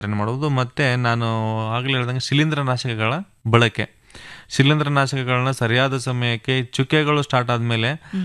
ಮಾಡೋದು ಮತ್ತೆ ನಾನು ಆಗಲೇ ಹೇಳ್ದಂಗೆ ಶಿಲೀಂಧ್ರನಾಶಕಗಳ ಬಳಕೆ ಶಿಲೀಂಧ್ರನಾಶಕಗಳನ್ನ ಸರಿಯಾದ ಸಮಯಕ್ಕೆ ಚುಕ್ಕೆಗಳು ಸ್ಟಾರ್ಟ್ ಆದಮೇಲೆ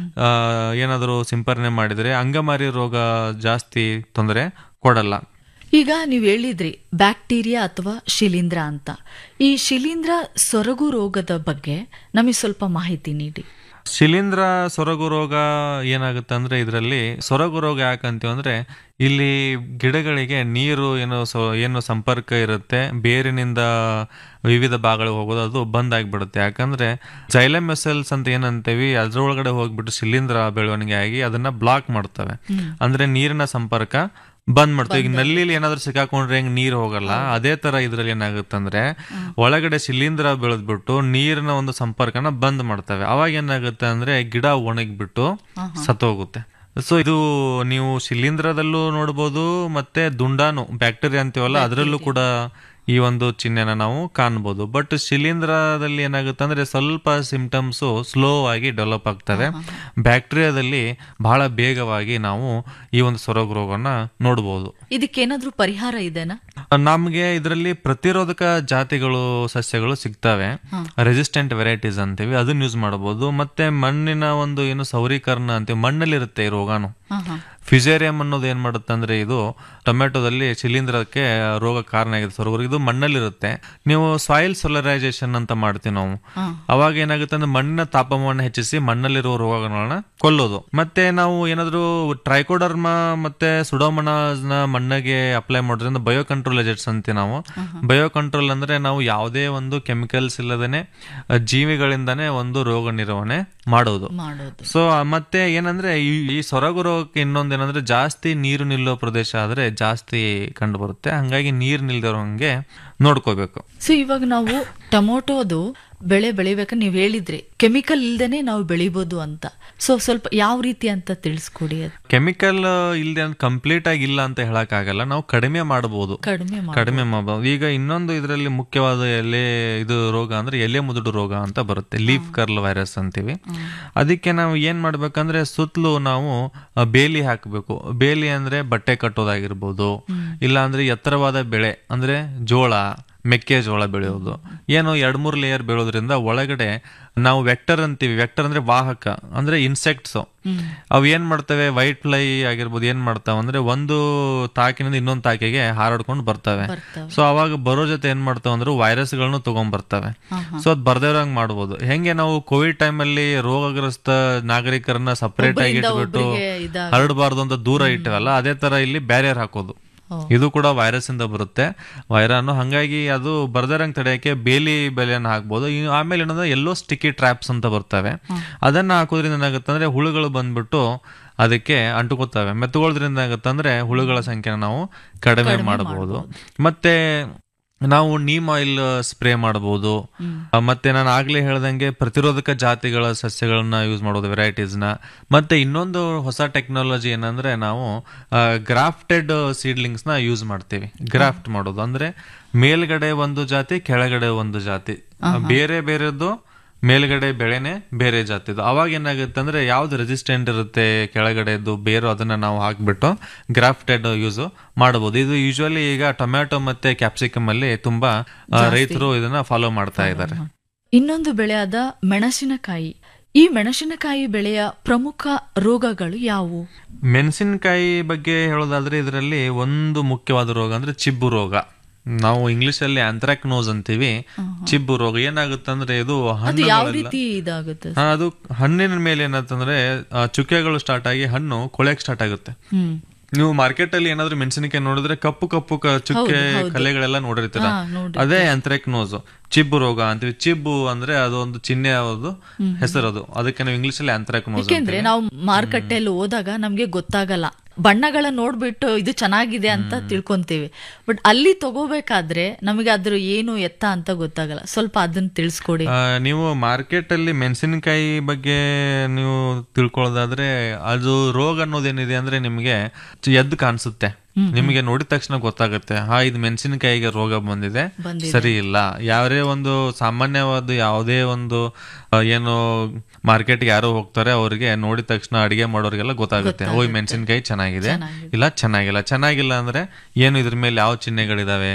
ಏನಾದರೂ ಸಿಂಪರಣೆ ಮಾಡಿದರೆ ಅಂಗಮಾರಿ ರೋಗ ಜಾಸ್ತಿ ತೊಂದರೆ ಕೊಡಲ್ಲ ಈಗ ನೀವು ಹೇಳಿದ್ರಿ ಬ್ಯಾಕ್ಟೀರಿಯಾ ಅಥವಾ ಶಿಲೀಂಧ್ರ ಅಂತ ಈ ಶಿಲೀಂಧ್ರ ಸೊರಗು ರೋಗದ ಬಗ್ಗೆ ನಮಗೆ ಸ್ವಲ್ಪ ಮಾಹಿತಿ ನೀಡಿ ಶಿಲೀಂಧ್ರ ಸೊರಗು ರೋಗ ಏನಾಗುತ್ತೆ ಅಂದ್ರೆ ಇದರಲ್ಲಿ ಸೊರಗು ರೋಗ ಯಾಕಂತೀವಿ ಅಂದ್ರೆ ಇಲ್ಲಿ ಗಿಡಗಳಿಗೆ ನೀರು ಏನು ಸೊ ಏನು ಸಂಪರ್ಕ ಇರುತ್ತೆ ಬೇರಿನಿಂದ ವಿವಿಧ ಭಾಗಗಳಿಗೆ ಹೋಗೋದು ಅದು ಬಂದ್ ಆಗಿಬಿಡುತ್ತೆ ಯಾಕಂದ್ರೆ ಜೈಲಮೆಸೆಲ್ಸ್ ಅಂತ ಏನಂತೀವಿ ಅದ್ರೊಳಗಡೆ ಹೋಗ್ಬಿಟ್ಟು ಶಿಲೀಂಧ್ರ ಬೆಳವಣಿಗೆ ಆಗಿ ಅದನ್ನ ಬ್ಲಾಕ್ ಮಾಡ್ತವೆ ಅಂದ್ರೆ ನೀರಿನ ಸಂಪರ್ಕ ಬಂದ್ ಮಾಡ್ತೇವೆ ಈಗ ನಲ್ಲಿಲಿ ಏನಾದ್ರೂ ಸಿಕ್ಕಾಕೊಂಡ್ರೆ ಹೆಂಗ್ ನೀರ್ ಹೋಗಲ್ಲ ಅದೇ ತರ ಇದ್ರಲ್ಲಿ ಏನಾಗುತ್ತಂದ್ರೆ ಒಳಗಡೆ ಶಿಲೀಂಧ್ರ ಬೆಳೆದ್ಬಿಟ್ಟು ನೀರಿನ ಒಂದು ಸಂಪರ್ಕನ ಬಂದ್ ಮಾಡ್ತವೆ ಅವಾಗ ಏನಾಗುತ್ತೆ ಅಂದ್ರೆ ಗಿಡ ಒಣಗಿಬಿಟ್ಟು ಸತ್ತೋಗುತ್ತೆ ಸೊ ಇದು ನೀವು ಶಿಲೀಂಧ್ರದಲ್ಲೂ ನೋಡ್ಬೋದು ಮತ್ತೆ ದುಂಡಾನು ಬ್ಯಾಕ್ಟೀರಿಯಾ ಅಂತೀವಲ್ಲ ಅದರಲ್ಲೂ ಕೂಡ ಈ ಒಂದು ಚಿಹ್ನೆನ ನಾವು ಕಾಣ್ಬೋದು ಬಟ್ ಶಿಲೀಂಧ್ರದಲ್ಲಿ ಏನಾಗುತ್ತೆ ಅಂದ್ರೆ ಸ್ವಲ್ಪ ಸಿಂಪ್ಟಮ್ಸು ಸ್ಲೋ ಆಗಿ ಡೆವಲಪ್ ಆಗ್ತವೆ ಬ್ಯಾಕ್ಟೀರಿಯಾದಲ್ಲಿ ಬಹಳ ಬೇಗವಾಗಿ ನಾವು ಈ ಒಂದು ಸೊರಗು ರೋಗನ ನೋಡ್ಬೋದು ಇದಕ್ಕೇನಾದ್ರೂ ಪರಿಹಾರ ಇದೆನಾ ನಮ್ಗೆ ಇದರಲ್ಲಿ ಪ್ರತಿರೋಧಕ ಜಾತಿಗಳು ಸಸ್ಯಗಳು ಸಿಗ್ತವೆ ರೆಸಿಸ್ಟೆಂಟ್ ವೆರೈಟೀಸ್ ಅಂತೀವಿ ಅದನ್ನ ಯೂಸ್ ಮಾಡಬಹುದು ಮತ್ತೆ ಮಣ್ಣಿನ ಒಂದು ಏನು ಸೌರೀಕರಣ ಅಂತೀವಿ ಮಣ್ಣಲ್ಲಿರುತ್ತೆ ಈ ರೋಗಾನು ಹಾ ಹಾ ಫಿಸೇರಿಯಂ ಅನ್ನೋದು ಏನ್ ಮಾಡುತ್ತೆ ಅಂದ್ರೆ ಇದು ಟೊಮೆಟೊದಲ್ಲಿ ಶಿಲೀಂಧ್ರಕ್ಕೆ ರೋಗ ಕಾರಣ ಆಗಿದೆ ಸೊರಗು ಇದು ಮಣ್ಣಲ್ಲಿರುತ್ತೆ ನೀವು ಸಾಯಿಲ್ ಸೊಲರೈಸೇಷನ್ ಅಂತ ಮಾಡ್ತೀವಿ ನಾವು ಅವಾಗ ಏನಾಗುತ್ತೆ ಅಂದ್ರೆ ಮಣ್ಣಿನ ತಾಪಮಾನ ಹೆಚ್ಚಿಸಿ ಮಣ್ಣಲ್ಲಿರುವ ರೋಗಗಳನ್ನ ಕೊಲ್ಲೋದು ಮತ್ತೆ ನಾವು ಏನಾದ್ರು ಟ್ರೈಕೋಡರ್ಮಾ ಮತ್ತೆ ಸುಡೋಮನಾಸ್ ನ ಮಣ್ಣಿಗೆ ಅಪ್ಲೈ ಮಾಡೋದ್ರಿಂದ ಬಯೋ ಕಂಟ್ರೋಲ್ ಏಜೆಂಟ್ಸ್ ಅಂತೀವಿ ನಾವು ಬಯೋ ಕಂಟ್ರೋಲ್ ಅಂದ್ರೆ ನಾವು ಯಾವುದೇ ಒಂದು ಕೆಮಿಕಲ್ಸ್ ಇಲ್ಲದೇನೆ ಅಹ್, ಜೀವಿಗಳಿಂದಾನೇ ಒಂದು ರೋಗ ನಿರ್ವಹಣೆ ಮಾಡೋದು ಮಾಡೋದು ಸೊ ಮತ್ತೆ ಏನಂದ್ರೆ ಈ ಈ ಸೊರಗು ರೋಗಕ್ಕೆ ಇನ್ನೊಂದೇನಂದ್ರೆ ಜಾಸ್ತಿ ನೀರು ನಿಲ್ಲೋ ಪ್ರದೇಶ ಆದ್ರೆ ಜಾಸ್ತಿ ಕಂಡು ಬರುತ್ತೆ ಹಂಗಾಗಿ ನೀರು ನಿಲ್ದಿರೋಂಗೆ ನೋಡ್ಕೋಬೇಕು ಸೊ ಇವಾಗ ನಾವು ಟೊಮೊಟೊದು ಬೆಳೆ ಬೆಳಿಬೇಕಾದ್ರೆ ನೀವು ಹೇಳಿದ್ರಿ ಕೆಮಿಕಲ್ ಇಲ್ದೇನೆ ನಾವು ಬೆಳಿಬೋದು ಅಂತ ಸೊ ಸ್ವಲ್ಪ ಯಾವ ರೀತಿ ಅಂತ ತಿಳಿಸ್ಕೊಡಿ ಅದು ಕೆಮಿಕಲ್ ಇಲ್ಲದೆ ಕಂಪ್ಲೀಟ್ ಆಗಿ ಇಲ್ಲ ಅಂತ ಹೇಳಕ್ ಆಗಲ್ಲ ನಾವು ಕಡಿಮೆ ಮಾಡಬಹುದು ಕಡಿಮೆ ಮಾಡಿ ಕಡಿಮೆ ಮಾಡಬಹುದು ಈಗ ಇನ್ನೊಂದು ಇದರಲ್ಲಿ ಮುಖ್ಯವಾದ ಎಲೆ ಇದು ರೋಗ ಅಂದ್ರೆ ಎಲೆ ಮುದುಡು ರೋಗ ಅಂತ ಬರುತ್ತೆ ಲೀಫ್ ಕರ್ಲ್ ವೈರಸ್ ಅಂತೀವಿ ಅದಕ್ಕೆ ನಾವು ಏನ್ ಮಾಡ್ಬೇಕಂದ್ರೆ ಸುತ್ತಲೂ ನಾವು ಆ, ಬೇಲಿ ಹಾಕಬೇಕು ಬೇಲಿ ಅಂದ್ರೆ ಬಟ್ಟೆ ಕಟ್ಟೋದಾಗಿರ್ಬೋದು ಇಲ್ಲ ಅಂದ್ರೆ ಎತ್ತರವಾದ ಬೆಳೆ ಅಂದ್ರೆ ಜೋಳ ಮೆಕ್ಕೆಜೋಳ ಬೆಳೆಯೋದು ಏನು ಎರಡ್ ಮೂರು ಲೇಯರ್ ಬೆಳೆಯೋದ್ರಿಂದ ಒಳಗಡೆ ನಾವು ವೆಕ್ಟರ್ ಅಂತೀವಿ ವೆಕ್ಟರ್ ಅಂದ್ರೆ ವಾಹಕ ಅಂದ್ರೆ ಇನ್ಸೆಕ್ಟ್ಸ್ ಅವು ಏನ್ ಮಾಡ್ತವೆ ವೈಟ್ ಫ್ಲೈ ಆಗಿರ್ಬೋದು ಏನ್ ಮಾಡ್ತಾವ ಅಂದ್ರೆ ಒಂದು ತಾಕಿನಿಂದ ಇನ್ನೊಂದು ತಾಕಿಗೆ ಹಾರಾಡ್ಕೊಂಡು ಬರ್ತವೆ ಬರ್ತವೆ. ಸೊ ಅವಾಗ ಬರೋ ಜೊತೆ ಏನ್ ಮಾಡ್ತಾವ ಅಂದ್ರೆ ವೈರಸ್ ಗಳನ್ನು ತಗೊಂಡ್ ಬರ್ತವೆ ಸೊ ಅದ್ ಬರ್ದೇವ್ರಂಗ್ ಮಾಡ್ಬೋದು ಹೆಂಗೆ ನಾವು ಕೋವಿಡ್ ಟೈಮ್ ಅಲ್ಲಿ ರೋಗಗ್ರಸ್ತ ನಾಗರಿಕರನ್ನ ಸಪರೇಟ್ ಆಗಿ ಒಬ್ರಿಂದ ಇಟ್ಬಿಟ್ಟು ಒಬ್ರಿಗೆ ಇದಾಗ- ಹರಡಬಾರ್ದು ಅಂತ ದೂರ ಇಟ್ಟವಲ್ಲ ಅದೇ ತರ ಇಲ್ಲಿ ಬ್ಯಾರಿಯರ್ ಹಾಕೋದು ಓ. ಇದು ಕೂಡ ವೈರಸ್ ಇಂದ ಬರುತ್ತೆ ವೈರಾನು ಹಂಗಾಗಿ ಅದು ಬರ್ದರಂಗ್ ತಡೆಯಕ್ಕೆ ಬೇಲಿ ಬೆಲೆಯನ್ನು ಹಾಕ್ಬೋದು ಇನ್ನು ಆಮೇಲೆ ಏನಂದ್ರೆ ಎಲ್ಲೋ ಸ್ಟಿಕ್ಕಿ ಟ್ರ್ಯಾಪ್ಸ್ ಅಂತ ಬರ್ತವೆ ಅದನ್ನ ಹಾಕೋದ್ರಿಂದ ಏನಾಗುತ್ತೆ ಅಂದ್ರೆ ಹುಳುಗಳು ಬಂದ್ಬಿಟ್ಟು ಅದಕ್ಕೆ ಅಂಟುಕೋತವೆ ಮೆತ್ತುಗೋದ್ರಿಂದ ಏನಾಗುತ್ತೆ ಹುಳುಗಳ ಸಂಖ್ಯೆನ ನಾವು ಕಡಿಮೆ ಮಾಡಬಹುದು ಮತ್ತೆ ನಾವು ನೀಮ್ ಆಯಿಲ್ ಸ್ಪ್ರೇ ಮಾಡಬಹುದು ಮತ್ತೆ ನಾನು ಆಗ್ಲೇ ಹೇಳ್ದಂಗೆ ಪ್ರತಿರೋಧಕ ಜಾತಿಗಳ ಸಸ್ಯಗಳನ್ನ ಯೂಸ್ ಮಾಡೋದು ವೆರೈಟೀಸ್ ನ ಮತ್ತೆ ಇನ್ನೊಂದು ಹೊಸ ಟೆಕ್ನಾಲಜಿ ಏನಂದ್ರೆ ನಾವು ಗ್ರಾಫ್ಟೆಡ್ ಸೀಡ್ಲಿಂಗ್ಸ್ ನ ಯೂಸ್ ಮಾಡ್ತೀವಿ ಗ್ರಾಫ್ಟ್ ಮಾಡೋದು ಅಂದ್ರೆ ಮೇಲ್ಗಡೆ ಒಂದು ಜಾತಿ ಕೆಳಗಡೆ ಒಂದು ಜಾತಿ ಬೇರೆ ಬೇರೆದು ಮೇಲ್ಗಡೆ ಬೆಳೆನೆ ಬೇರೆ ಜಾತಿದು ಅವಾಗ ಏನಾಗುತ್ತೆ ಅಂದ್ರೆ ಯಾವ್ದು ರೆಸಿಸ್ಟೆಂಟ್ ಇರುತ್ತೆ ಕೆಳಗಡೆದು ಬೇರು ಅದನ್ನ ನಾವು ಹಾಕ್ಬಿಟ್ಟು ಗ್ರಾಫ್ಟೆಡ್ ಯೂಸ್ ಮಾಡಬಹುದು ಇದು ಯೂಶುವಲಿ ಈಗ ಟೊಮ್ಯಾಟೊ ಮತ್ತೆ ಕ್ಯಾಪ್ಸಿಕಮ್ ಅಲ್ಲಿ ತುಂಬಾ ಆ, ರೈತರು ಇದನ್ನ ಫಾಲೋ ಮಾಡ್ತಾ ಇದ್ದಾರೆ ಇನ್ನೊಂದು ಬೆಳೆಯಾದ ಮೆಣಸಿನಕಾಯಿ ಈ ಮೆಣಸಿನಕಾಯಿ ಬೆಳೆಯ ಪ್ರಮುಖ ರೋಗಗಳು ಯಾವುವು ಮೆಣಸಿನಕಾಯಿ ಬಗ್ಗೆ ಹೇಳೋದಾದ್ರೆ ಇದರಲ್ಲಿ ಒಂದು ಮುಖ್ಯವಾದ ರೋಗ ಅಂದ್ರೆ ಚಿಬ್ಬು ರೋಗ ನಾವು ಇಂಗ್ಲಿಷ್ ಅಲ್ಲಿ ಆಂಥ್ರಾಕ್ನೋಸ್ ಅಂತೀವಿ ಚಿಬ್ಬು ರೋಗ ಏನಾಗುತ್ತೆ ಅಂದ್ರೆ ಇದು ಅದು ಯಾವ ಹಣ್ಣುಗಳೆಲ್ಲ ರೀತಿ ಇದಾಗುತ್ತೆ ಹಾ, ಅದು ಹಣ್ಣಿನ ಮೇಲೆ ಏನಂತಂದ್ರೆ ಆ, ಚುಕ್ಕೆಗಳು ಸ್ಟಾರ್ಟ್ ಆಗಿ ಹಣ್ಣು ಕೊಳೆಕ್ ಸ್ಟಾರ್ಟ್ ಆಗುತ್ತೆ ಹ್ಮ್ ನೀವು ಮಾರ್ಕೆಟ್ ಅಲ್ಲಿ ಏನಾದ್ರೂ ಮೆಣಸಿನಕಾಯಿ ನೋಡಿದ್ರೆ ಕಪ್ಪು ಕಪ್ಪು ಕ- ಚುಕ್ಕೆ ಕಲೆಗಳೆಲ್ಲ ನೋಡಿರ್ತೀರ ಹಾ, ನೋಡಿ ಅದೇ ಆಂಥ್ರಾಕ್ನೋಸ್ ಚಿಬ್ಬು ರೋಗ ಅಂತೀವಿ ಚಿಬ್ಬು ಅಂದ್ರೆ ಅದೊಂದು ಚಿಹ್ನೆ ಅದು ಹೆಸರದು ಅದಕ್ಕೆ ನಾವು ಇಂಗ್ಲಿಷ್ ಅಲ್ಲಿ ಆಂಥ್ರಾಕ್ನೋಸ್ ಯಾಕೆಂದ್ರೆ ನಾವು ಮಾರುಕಟ್ಟೆಯಲ್ಲಿ ಹೋದಾಗ ನಮ್ಗೆ ಗೊತ್ತಾಗಲ್ಲ ಬಣ್ಣಗಳ ನೋಡ್ಬಿಟ್ಟು ಇದು ಚೆನ್ನಾಗಿದೆ ಅಂತ ತಿಳ್ಕೊಂತೀವಿ ಬಟ್ ಅಲ್ಲಿ ತಗೋಬೇಕಾದ್ರೆ ನಮಗೆ ಅದ್ರ ಏನು ಎತ್ತ ಅಂತ ಗೊತ್ತಾಗಲ್ಲ ಸ್ವಲ್ಪ ಅದನ್ನ ತಿಳಿಸ್ಕೊಡಿ ಆ, ನೀವು ಮಾರ್ಕೆಟ್ ಅಲ್ಲಿ ಮೆಣಸಿನಕಾಯಿ ಬಗ್ಗೆ ನೀವು ತಿಳ್ಕೊಳ್ಳೋದಾದ್ರೆ ಅದು ರೋಗ ಅನ್ನೋದೇನಿದೆ ಅಂದ್ರೆ ನಿಮಗೆ ಎದ್ದು ಕಾಣಿಸುತ್ತೆ ನಿಮಗೆ ನೋಡಿದ ತಕ್ಷಣ ಗೊತ್ತಾಗುತ್ತೆ ಹಾ ಇದು ಮೆಣಸಿನಕಾಯಿಗೆ ರೋಗ ಬಂದಿದೆ ಬಂದಿದೆ. ಸರಿ ಇಲ್ಲ ಯಾವ್ದೇ ಒಂದು ಸಾಮಾನ್ಯವಾದ ಯಾವುದೇ ಒಂದು ಆ, ಏನು ಮಾರ್ಕೆಟ್ಗೆ ಯಾರೋ ಹೋಗ್ತಾರೆ ಅವರಿಗೆ ನೋಡಿದ ತಕ್ಷಣ ಅಡಿಗೆ ಮಾಡೋರಿಗೆಲ್ಲ ಗೊತ್ತಾಗುತ್ತೆ ಓ ಈ ಮೆಣಸಿನಕಾಯಿ ಚೆನ್ನಾಗಿದೆ ಚೆನ್ನಾಗಿದೆ. ಇಲ್ಲ ಚೆನ್ನಾಗಿಲ್ಲ ಚೆನ್ನಾಗಿಲ್ಲ ಅಂದ್ರೆ ಏನು ಇದ್ರ ಮೇಲೆ ಯಾವ ಚಿಹ್ನೆಗಳಿದಾವೆ